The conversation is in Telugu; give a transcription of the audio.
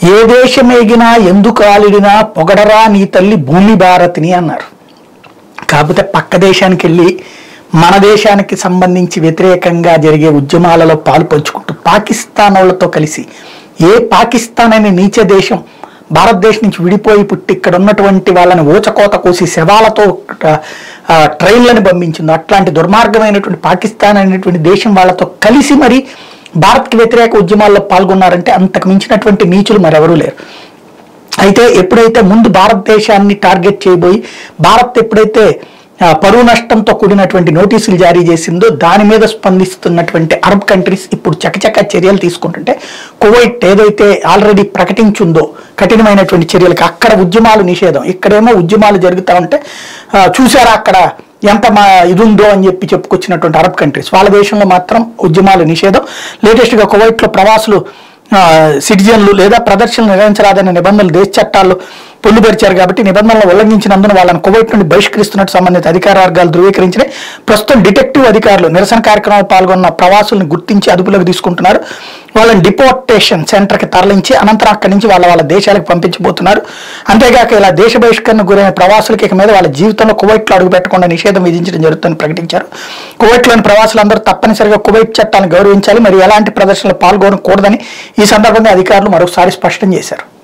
ఏ దేశమేగినా ఎందుకు ఆలిడినా పొగడరా నీ తల్లి భూమి భారతిని అన్నారు కాకపోతే పక్క దేశానికి వెళ్ళి మన దేశానికి సంబంధించి వ్యతిరేకంగా జరిగే ఉద్యమాలలో పాలు పంచుకుంటూ పాకిస్తాన్ వాళ్ళతో కలిసి ఏ పాకిస్తాన్ అనే నీచ దేశం భారతదేశం నుంచి విడిపోయి పుట్టి ఇక్కడ ఉన్నటువంటి వాళ్ళని ఊచకోత కోసి శవాలతో ఆ, ట్రైన్లను పంపించిందో అట్లాంటి దుర్మార్గమైనటువంటి పాకిస్తాన్ అనేటువంటి దేశం వాళ్ళతో కలిసి మరి భారత్కి వ్యతిరేక ఉద్యమాల్లో పాల్గొన్నారంటే అంతకు మించినటువంటి నీచులు మరెవరూ లేరు అయితే ఎప్పుడైతే ముందు భారతదేశాన్ని టార్గెట్ చేయబోయి భారత్ ఎప్పుడైతే ఆ, పరువు నష్టంతో కూడినటువంటి నోటీసులు జారీ చేసిందో దాని మీద స్పందిస్తున్నటువంటి అరబ్ కంట్రీస్ ఇప్పుడు చకచక చర్యలు తీసుకుంటుంటే కువైట్ ఏదైతే ఆల్రెడీ ప్రకటించుందో కఠినమైనటువంటి చర్యలకు అక్కడ ఉద్యమాలు నిషేధం ఇక్కడేమో ఉద్యమాలు జరుగుతూ ఉంటే ఆ, చూసారా అక్కడ ఎంత మా ఇది ఉందో అని చెప్పి చెప్పుకొచ్చినటువంటి అరబ్ కంట్రీస్ వాళ్ళ దేశంలో మాత్రం ఉద్యమాలు నిషేధం లేటెస్ట్గా కువైట్లో ప్రవాసులు ఆ, సిటిజన్లు లేదా ప్రదర్శనలు నిర్వహించరాదనే నిబంధనలు దేశ చట్టాల్లో పొందుపరిచారు కాబట్టి నిబంధనలు ఉల్లంఘించినందున వాళ్ళని కువైట్ నుండి బహిష్కరిస్తున్నట్టు సంబంధిత అధికార వర్గాలు ధృవీకరించినాయి ప్రస్తుతం డిటెక్టివ్ అధికారులు నిరసన కార్యక్రమంలో పాల్గొన్న ప్రవాసుల్ని గుర్తించి అదుపులోకి తీసుకుంటున్నారు వాళ్ళని డిపోర్టేషన్ సెంటర్కి తరలించి అనంతరం అక్కడి నుంచి వాళ్ళ వాళ్ళ దేశాలకు పంపించబోతున్నారు అంతేగాక ఇలా దేశ బహిష్కరణ గురైన ప్రవాసులకి ఇక మీద వాళ్ళ జీవితంలో కువైట్లో అడుగు పెట్టకుండా నిషేధం విధించడం జరుగుతుందని ప్రకటించారు కువైట్లోని ప్రవాసులందరూ తప్పనిసరిగా కువైట్ చట్టాన్ని గౌరవించాలి మరి ఎలాంటి ప్రదర్శనలు పాల్గొనకూడదని ఈ సందర్భంగా అధికారులు మరోసారి స్పష్టం చేశారు